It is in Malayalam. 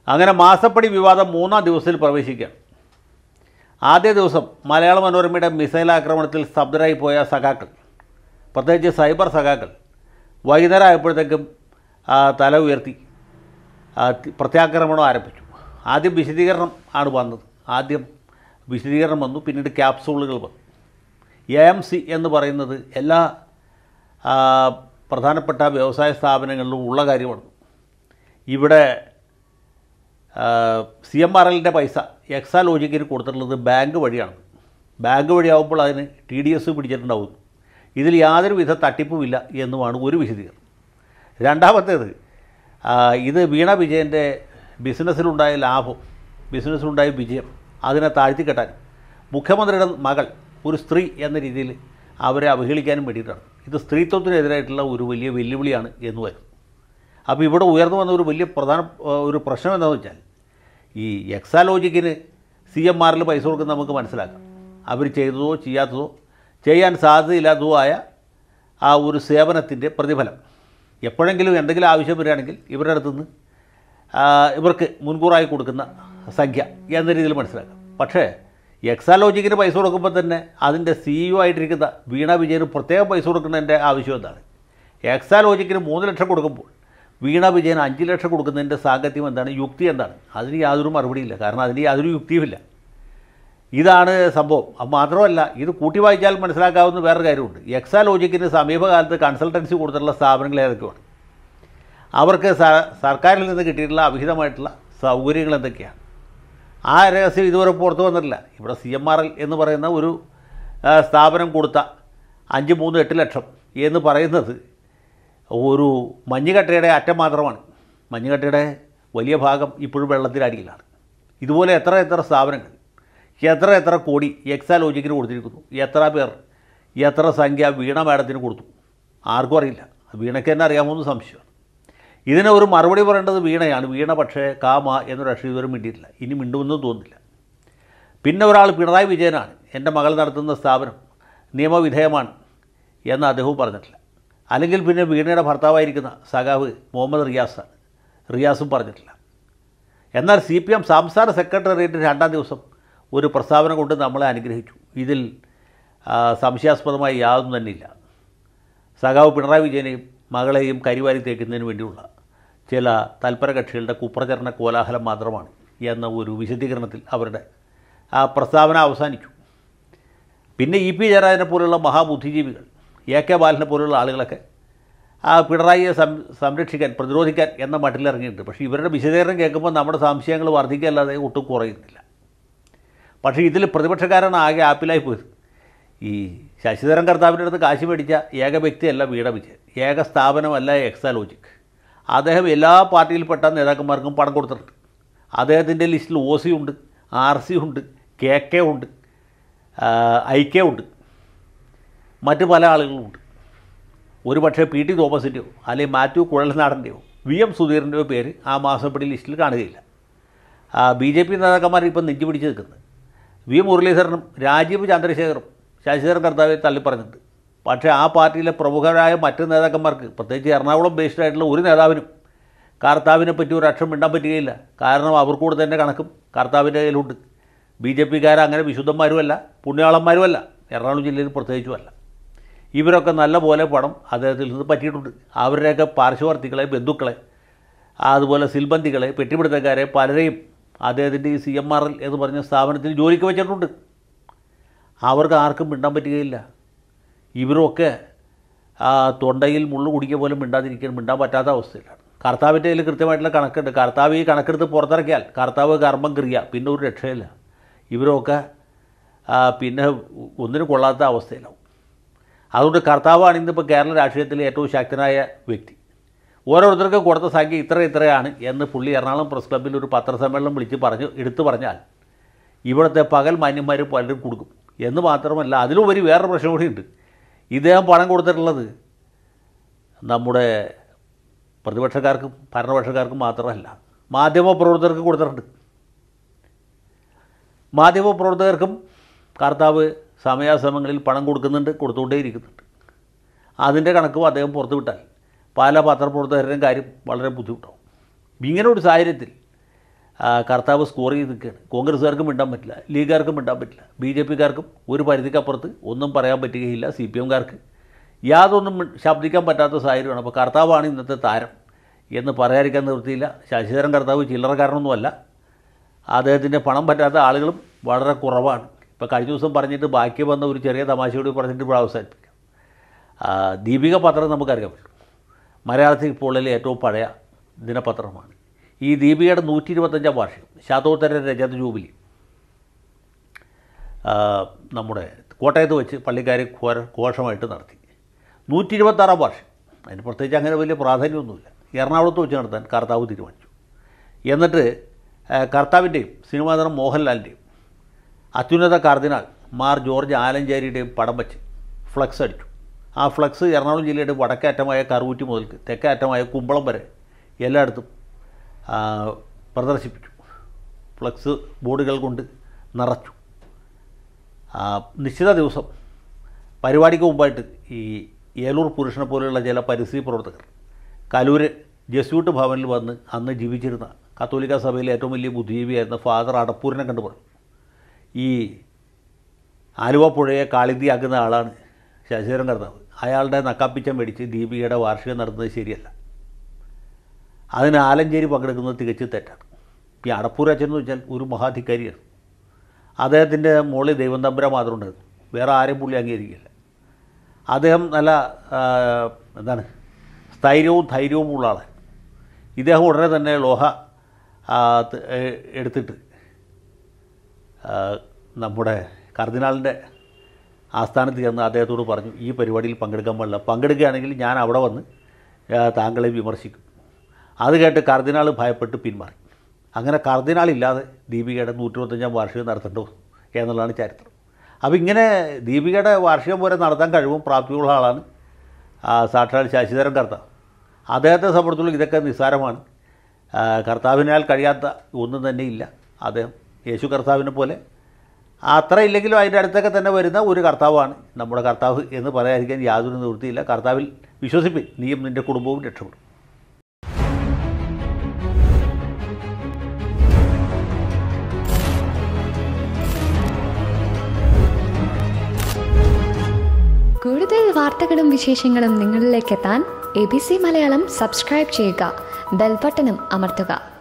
അങ്ങനെ മാസപ്പടി വിവാദം മൂന്നാം ദിവസത്തിൽ പ്രവേശിക്കുകയാണ് ആദ്യ ദിവസം മലയാള മനോരമയുടെ മിസൈൽ ആക്രമണത്തിൽ സ്തബ്ധരായി പോയ സഖാക്കൾ പ്രത്യേകിച്ച് സൈബർ സഖാക്കൾ വൈകുന്നേരം ആയപ്പോഴത്തേക്കും ആ, തല ഉയർത്തി ആ, തി- പ്രത്യാക്രമണം ആരംഭിച്ചു ആദ്യം വിശദീകരണം ആണ് വന്നത് ആദ്യം വിശദീകരണം വന്നു പിന്നീട് ക്യാപ്സൂളുകൾ വന്നു എ എം സി എന്ന് പറയുന്നത് എല്ലാ ആ, പ്രധാനപ്പെട്ട വ്യവസായ സ്ഥാപനങ്ങളിലും ഉള്ള കാര്യമാണ് ഇവിടെ സി എം ആർ എല്ലിൻ്റെ പൈസ എക്സാ ലോജിക്കിന് കൊടുത്തിട്ടുള്ളത് ബാങ്ക് വഴിയാണ് ബാങ്ക് വഴിയാവുമ്പോൾ അതിന് ടി ഡി എസ് പിടിച്ചിട്ടുണ്ടാവുന്നു ഇതിൽ യാതൊരു വിധ തട്ടിപ്പുമില്ല എന്നുമാണ് ഒരു വിശദീകരണം രണ്ടാമത്തേത് ആ, ഇത് വീണ വിജയൻ്റെ ബിസിനസ്സിലുണ്ടായ ലാഭം ബിസിനസ്സിലുണ്ടായ വിജയം അതിനെ താഴ്ത്തിക്കെട്ടാൻ മുഖ്യമന്ത്രിയുടെ മകൾ ഒരു സ്ത്രീ എന്ന രീതിയിൽ അവരെ അവഹേളിക്കാനും വേണ്ടിയിട്ടാണ് ഇത് സ്ത്രീത്വത്തിനെതിരായിട്ടുള്ള ഒരു വലിയ വെല്ലുവിളിയാണ് എന്ന് വരുന്നു അപ്പോൾ ഇവിടെ ഉയർന്നു വന്ന ഒരു വലിയ പ്രധാന ആ, ഒരു പ്രശ്നം എന്താണെന്ന് വെച്ചാൽ ഈ എക്സാലോജിക്കിന് സി എം ആറിൽ പൈസ കൊടുക്കുന്നത് നമുക്ക് മനസ്സിലാക്കാം അവർ ചെയ്തതോ ചെയ്യാത്തതോ ചെയ്യാൻ സാധ്യതയില്ലാത്തതോ ആയ ആ ഒരു സേവനത്തിൻ്റെ പ്രതിഫലം എപ്പോഴെങ്കിലും എന്തെങ്കിലും ആവശ്യം വരികയാണെങ്കിൽ ഇവരുടെ അടുത്തുനിന്ന് ആ, ഇവർക്ക് മുൻകൂറായി കൊടുക്കുന്ന സംഖ്യ എന്ന രീതിയിൽ മനസ്സിലാക്കാം പക്ഷേ എക്സാലോജിക്കിന് പൈസ കൊടുക്കുമ്പോൾ തന്നെ അതിൻ്റെ സിഇഒ ആയിട്ടിരിക്കുന്ന വീണ വിജയന് പ്രത്യേകം പൈസ കൊടുക്കുന്നതിൻ്റെ ആവശ്യം എന്താണ് എക്സാലോജിക്കിന് മൂന്ന് ലക്ഷം കൊടുക്കുമ്പോൾ വീണ വിജയൻ അഞ്ച് ലക്ഷം കൊടുക്കുന്നതിൻ്റെ സാങ്കത്യം എന്താണ് യുക്തി എന്താണ് അതിന് യാതൊരു മറുപടിയില്ല കാരണം അതിന് യാതൊരു യുക്തിയുമില്ല ഇതാണ് സംഭവം അത് മാത്രമല്ല ഇത് കൂട്ടി വായിച്ചാൽ മനസ്സിലാക്കാവുന്ന വേറൊരു കാര്യമുണ്ട് എക്സാലോജിക്കിന് സമീപകാലത്ത് കൺസൾട്ടൻസി കൊടുത്തിട്ടുള്ള സ്ഥാപനങ്ങൾ ഏതൊക്കെയാണ് അവർക്ക് സ- സർക്കാരിൽ നിന്ന് കിട്ടിയിട്ടുള്ള അവിഹിതമായിട്ടുള്ള സൗകര്യങ്ങൾ എന്തൊക്കെയാണ് ആ രഹസ്യം ഇതുവരെ പുറത്തു വന്നിട്ടില്ല ഇവിടെ സി എം ആർ എൽ എന്ന് പറയുന്ന ഒരു ആ, സ്ഥാപനം കൊടുത്ത അഞ്ച് മൂന്ന് എട്ട് ലക്ഷം എന്ന് പറയുന്നത് ഒരു മഞ്ഞുകട്ടയുടെ അറ്റം മാത്രമാണ് മഞ്ഞുകട്ടയുടെ വലിയ ഭാഗം ഇപ്പോഴും വെള്ളത്തിനടിയിലാണ് ഇതുപോലെ എത്ര എത്ര സ്ഥാപനങ്ങൾ എത്ര എത്ര കോടി എക്സാലോജിക്കിന് കൊടുത്തിരിക്കുന്നു എത്ര പേർ എത്ര സംഖ്യ വീണ മാഡത്തിന് കൊടുത്തു ആർക്കും അറിയില്ല വീണയ്ക്ക് തന്നെ അറിയാമോന്ന് സംശയമാണ് ഇതിന് ഒരു മറുപടി പറയേണ്ടത് വീണയാണ് വീണ പക്ഷേ കാമ എന്നൊരു അക്ഷരം ഇതുവരെ മിണ്ടിയിട്ടില്ല ഇനി മിണ്ടുമെന്ന് തോന്നുന്നില്ല പിന്നെ ഒരാൾ പിണറായി വിജയനാണ് എൻ്റെ മകൾ നടത്തുന്ന സ്ഥാപനം നിയമവിധേയമാണ് എന്ന് അദ്ദേഹവും പറഞ്ഞിട്ടില്ല അല്ലെങ്കിൽ പിന്നെ വീണയുടെ ഭർത്താവായിരിക്കുന്ന സഖാവ് മുഹമ്മദ് റിയാസാണ് റിയാസും പറഞ്ഞിട്ടില്ല എന്നാൽ സി പി എം സംസ്ഥാന സെക്രട്ടേറിയറ്റ് രണ്ടാം ദിവസം ഒരു പ്രസ്താവന കൊണ്ട് നമ്മളെ അനുഗ്രഹിച്ചു ഇതിൽ ആ, സംശയാസ്പദമായി യാതൊന്നും തന്നെയില്ല സഖാവ് പിണറായി വിജയനെയും മകളെയും കരിവാരി തേക്കുന്നതിന് വേണ്ടിയുള്ള ചില തൽപര കക്ഷികളുടെ കുപ്രചരണ കോലാഹലം മാത്രമാണ് എന്ന ഒരു വിശദീകരണത്തിൽ അവരുടെ ആ പ്രസ്താവന അവസാനിച്ചു പിന്നെ ഇ പി ജയരാജനെ പോലുള്ള മഹാബുദ്ധിജീവികൾ എ കെ ബാലനെ പോലുള്ള ആളുകളൊക്കെ ആ പിണറായിയെ സം സംരക്ഷിക്കാൻ പ്രതിരോധിക്കാൻ എന്ന മട്ടിലിറങ്ങിയിട്ടുണ്ട് പക്ഷേ ഇവരുടെ വിശദീകരണം കേൾക്കുമ്പോൾ നമ്മുടെ സംശയങ്ങൾ വർദ്ധിക്കുകയല്ലാതെ ഒട്ടും കുറയുന്നില്ല പക്ഷേ ഇതിൽ പ്രതിപക്ഷക്കാരാണ് ആകെ ആപ്പിലായി പോയത് ഈ ശശിധരൻ കർത്താവിൻ്റെ അടുത്ത് കാശ് മേടിച്ച ഏക വ്യക്തിയല്ല വീണ വിജയൻ ഏക സ്ഥാപനമല്ല എക്സാലോജിക് അദ്ദേഹം എല്ലാ പാർട്ടിയിൽപ്പെട്ട നേതാക്കന്മാർക്കും പണം കൊടുത്തിട്ടുണ്ട് അദ്ദേഹത്തിൻ്റെ ലിസ്റ്റിൽ ഒ സി ഉണ്ട് ആർ സി ഉണ്ട് കെ കെ ഉണ്ട് ഐ കെ ഉണ്ട് മറ്റ് പല ആളുകളുമുണ്ട് ഒരു പക്ഷേ പി ടി തോമസിൻ്റെയോ അല്ലെങ്കിൽ മാത്യു കുഴൽനാടൻ്റെയോ വി എം സുധീറിൻ്റെയോ പേര് ആ മാസപ്പടി ലിസ്റ്റിൽ കാണുകയില്ല ബി ജെ പി നേതാക്കന്മാർ ഇപ്പം നെഞ്ചു പിടിച്ച് നിൽക്കുന്നത് വി മുരളീധരനും രാജീവ് ചന്ദ്രശേഖറും ശശിധരൻ കർത്താവെ തള്ളിപ്പറഞ്ഞിട്ടുണ്ട് പക്ഷേ ആ പാർട്ടിയിലെ പ്രമുഖരായ മറ്റ് നേതാക്കന്മാർക്ക് പ്രത്യേകിച്ച് എറണാകുളം ബേസ്ഡ് ആയിട്ടുള്ള ഒരു നേതാവിനും കർത്താവിനെ പറ്റി ഒരു അക്ഷരം മിണ്ടാൻ പറ്റുകയില്ല കാരണം അവർക്കൂടെ തന്നെ കണക്കും കർത്താവിൻ്റെ കയ്യിലുണ്ട് ബി ജെ പിക്കാർ അങ്ങനെ വിശുദ്ധന്മാരുമല്ല പുണ്യാളന്മാരുമല്ല എറണാകുളം ജില്ലയിൽ പ്രത്യേകിച്ചുമല്ല ഇവരൊക്കെ നല്ല പോലെ പണം അദ്ദേഹത്തിൽ നിന്ന് പറ്റിയിട്ടുണ്ട് അവരുടെയൊക്കെ പാർശ്വവർത്തികളെ ബന്ധുക്കളെ അതുപോലെ സിൽബന്തികളെ പെട്ടിപിടുത്തക്കാരെ പലരെയും അദ്ദേഹത്തിൻ്റെ ഈ സി എം ആർ എൽ എന്ന് പറഞ്ഞ സ്ഥാപനത്തിൽ ജോലിക്ക് വെച്ചിട്ടുണ്ട് അവർക്ക് ആർക്കും മിണ്ടാൻ പറ്റുകയില്ല ഇവരൊക്കെ ആ തൊണ്ടയിൽ മുള്ളു കുടിക്കുക പോലും മിണ്ടാതിരിക്കാൻ മിണ്ടാൻ പറ്റാത്ത അവസ്ഥയിലാണ് കർത്താവിൻ്റെ കയ്യിൽ കൃത്യമായിട്ടുള്ള കണക്കുണ്ട് കർത്താവ് ഈ കണക്കെടുത്ത് പുറത്തിറക്കിയാൽ കർത്താവ് കർമ്മം ക്രിയ പിന്നെ ഒരു രക്ഷയില്ല ഇവരൊക്കെ ആ, പിന്നെ ഒന്നിനും കൊള്ളാത്ത അവസ്ഥയിലാവും അതുകൊണ്ട് കർത്താവാണ് ഇന്നിപ്പോൾ കേരള രാഷ്ട്രീയത്തിലെ ഏറ്റവും ശക്തനായ വ്യക്തി ഓരോരുത്തർക്കും കൊടുത്ത സംഖ്യ ഇത്ര ഇത്രയാണ് എന്ന് പുള്ളി എറണാകുളം പ്രസ് ക്ലബ്ബിൽ ഒരു പത്രസമ്മേളനം വിളിച്ച് പറഞ്ഞു എടുത്തു പറഞ്ഞാൽ ഇവിടുത്തെ പകൽ മാന്യന്മാർ പലരും കൊടുക്കും എന്ന് മാത്രമല്ല അതിലുപരി വേറൊരു പ്രശ്നം കൂടിയുണ്ട് ഇദ്ദേഹം പണം കൊടുത്തിട്ടുള്ളത് നമ്മുടെ പ്രതിപക്ഷക്കാർക്കും ഭരണപക്ഷക്കാർക്കും മാത്രമല്ല മാധ്യമപ്രവർത്തകർക്ക് കൊടുത്തിട്ടുണ്ട് മാധ്യമപ്രവർത്തകർക്കും കർത്താവ് സമയാസമയങ്ങളിൽ പണം കൊടുക്കുന്നുണ്ട് കൊടുത്തുകൊണ്ടേയിരിക്കുന്നുണ്ട് അതിൻ്റെ കണക്കും അദ്ദേഹം പുറത്തു വിട്ടാൽ പല പത്രപ്രവർത്തകരുടെയും കാര്യം വളരെ ബുദ്ധിമുട്ടാവും ഇങ്ങനെ ഒരു സാഹചര്യത്തിൽ ആ, കർത്താവ് സ്കോർ ചെയ്ത് നിൽക്കുകയാണ് കോൺഗ്രസ്സുകാർക്കും മിണ്ടാൻ പറ്റില്ല ലീഗുകാർക്കും മിണ്ടാൻ പറ്റില്ല ബി ജെ പിക്കാർക്കും ഒരു പരിധിക്കപ്പുറത്ത് ഒന്നും പറയാൻ പറ്റുകയില്ല സി പി എംകാർക്ക് യാതൊന്നും മി- ശബ്ദിക്കാൻ പറ്റാത്ത സാഹചര്യമാണ് അപ്പോൾ കർത്താവാണ് ഇന്നത്തെ താരം എന്ന് പറയാതിരിക്കാൻ നിവൃത്തിയില്ല ശശിധരൻ കർത്താവ് ചില്ലറക്കാരനൊന്നുമല്ല അദ്ദേഹത്തിൻ്റെ പണം പറ്റാത്ത ആളുകളും വളരെ കുറവാണ് ഇപ്പോൾ കഴിഞ്ഞ ദിവസം പറഞ്ഞിട്ട് ബാക്കി വന്ന ഒരു ചെറിയ തമാശ കൂടി പറഞ്ഞിട്ട് ഇവിടെ അവസാനിപ്പിക്കാം ആ, ദീപിക പത്രം നമുക്കറിയാം മലയാളത്തിൽ ഇപ്പോൾ ഉള്ളതിലെ ഏറ്റവും പഴയ ദിനപത്രമാണ് ഈ ദീപികയുടെ നൂറ്റി ഇരുപത്തഞ്ചാം വാർഷികം ശാതോത്തര രജത ജൂബിലി ആ, നമ്മുടെ കോട്ടയത്ത് വെച്ച് പള്ളിക്കാർ ഘോര ഘോഷമായിട്ട് നടത്തി നൂറ്റി ഇരുപത്താറാം വാർഷികം അതിന് പ്രത്യേകിച്ച് അങ്ങനെ വലിയ പ്രാധാന്യമൊന്നുമില്ല എറണാകുളത്ത് വെച്ച് നടത്താൻ കർത്താവ് തീരുമാനിച്ചു എന്നിട്ട് ആ, കർത്താവിൻ്റെയും സിനിമാ നടൻ മോഹൻലാലിൻ്റെയും അത്യുന്നത കാർദിനാൾ മാർ ജോർജ് ആലഞ്ചേരിയുടെയും പടം വെച്ച് ഫ്ലക്സ് അടിച്ചു ആ ഫ്ലക്സ് എറണാകുളം ജില്ലയുടെ വടക്കേ അറ്റമായ കറുകുറ്റി മുതൽക്ക് തെക്കേ അറ്റമായ കുമ്പളം വരെ എല്ലായിടത്തും ആ, പ്രദർശിപ്പിച്ചു ഫ്ലക്സ് ബോർഡുകൾ കൊണ്ട് നിറച്ചു ആ, നിശ്ചിത ദിവസം പരിപാടിക്ക് മുമ്പായിട്ട് ഈ ഏലൂർ പുരുഷനെ പോലെയുള്ള ചില പരിസ്ഥിതി പ്രവർത്തകർ കലൂര് ജസ്യൂട്ട് ഭവനിൽ വന്ന് അന്ന് ജീവിച്ചിരുന്ന കത്തോലിക്ക സഭയിലെ ഏറ്റവും വലിയ ബുദ്ധിജീവിയായിരുന്ന ഫാദർ അടപ്പൂരിനെ കണ്ടു പറഞ്ഞു ഈ ആലുവ പുഴയെ കാളിന്തിയാക്കുന്ന ആളാണ് ശശിധരൻ കർത്താവ് അയാളുടെ നക്കാപ്പിച്ചം മേടിച്ച് ദീപികയുടെ വാർഷികം നടത്തുന്നത് ശരിയല്ല അതിന് ആലഞ്ചേരി പങ്കെടുക്കുന്നത് തികച്ചും തെറ്റാണ് ഈ അടപ്പൂർ അച്ഛൻ എന്ന് വെച്ചാൽ ഒരു മഹാധികാരിയാണ് അദ്ദേഹത്തിൻ്റെ മുകളിൽ ദൈവം തമ്പുര മാത്രം ഉണ്ടായിരുന്നു വേറെ ആരെയും പുള്ളി അംഗീകരിക്കില്ല അദ്ദേഹം നല്ല ആ, എന്താണ് സ്ഥൈര്യവും ധൈര്യവും ഉള്ള ആളാണ് ഇദ്ദേഹം ഉടനെ തന്നെ ലോഹ ആ, ത- എ- എടുത്തിട്ട് ആ, നമ്മുടെ കർദിനാളിൻ്റെ ആസ്ഥാനത്ത് ചെന്ന് അദ്ദേഹത്തോട് പറഞ്ഞു ഈ പരിപാടിയിൽ പങ്കെടുക്കാൻ പാടില്ല പങ്കെടുക്കുകയാണെങ്കിൽ ഞാൻ അവിടെ വന്ന് ആ, താങ്കളെ വിമർശിക്കും അത് കേട്ട് കർദിനാൾ ഭയപ്പെട്ട് പിന്മാറി അങ്ങനെ കർദിനാളില്ലാതെ ദീപികയുടെ നൂറ്റിരുപത്തഞ്ചാം വാർഷികം നടത്തേണ്ടി വന്നു എന്നുള്ളതാണ് ചരിത്രം അപ്പോൾ ഇങ്ങനെ ദീപികയുടെ വാർഷികം പോലെ നടത്താൻ കഴിവും പ്രാപ്തിയുള്ള ആളാണ് ആ, സാക്ഷാൽ ശശിധരൻ കർത്താവ് അദ്ദേഹത്തെ സംബന്ധിച്ചുള്ള ഇതൊക്കെ നിസ്സാരമാണ് ആ, കർത്താവിനാൽ കഴിയാത്ത ഒന്നും തന്നെ ഇല്ല അദ്ദേഹം യേശു കർത്താവിനെ പോലെ അത്ര ഇല്ലെങ്കിലും അതിൻ്റെ അടുത്തൊക്കെ തന്നെ വരുന്ന ഒരു കർത്താവാണ് നമ്മുടെ കർത്താവ് എന്ന് പറയാതിരിക്കാൻ യാതൊരു നിവൃത്തിയില്ല കർത്താവിൽ വിശ്വസിപ്പിൻ നീയും നിൻ്റെ കുടുംബവും രക്ഷപ്പെടും കൂടുതൽ വാർത്തകളും വിശേഷങ്ങളും നിങ്ങളിലേക്ക് എത്താൻ A B C Malayalam subscribe ചെയ്യുക ബെൽബട്ടനും അമർത്തുക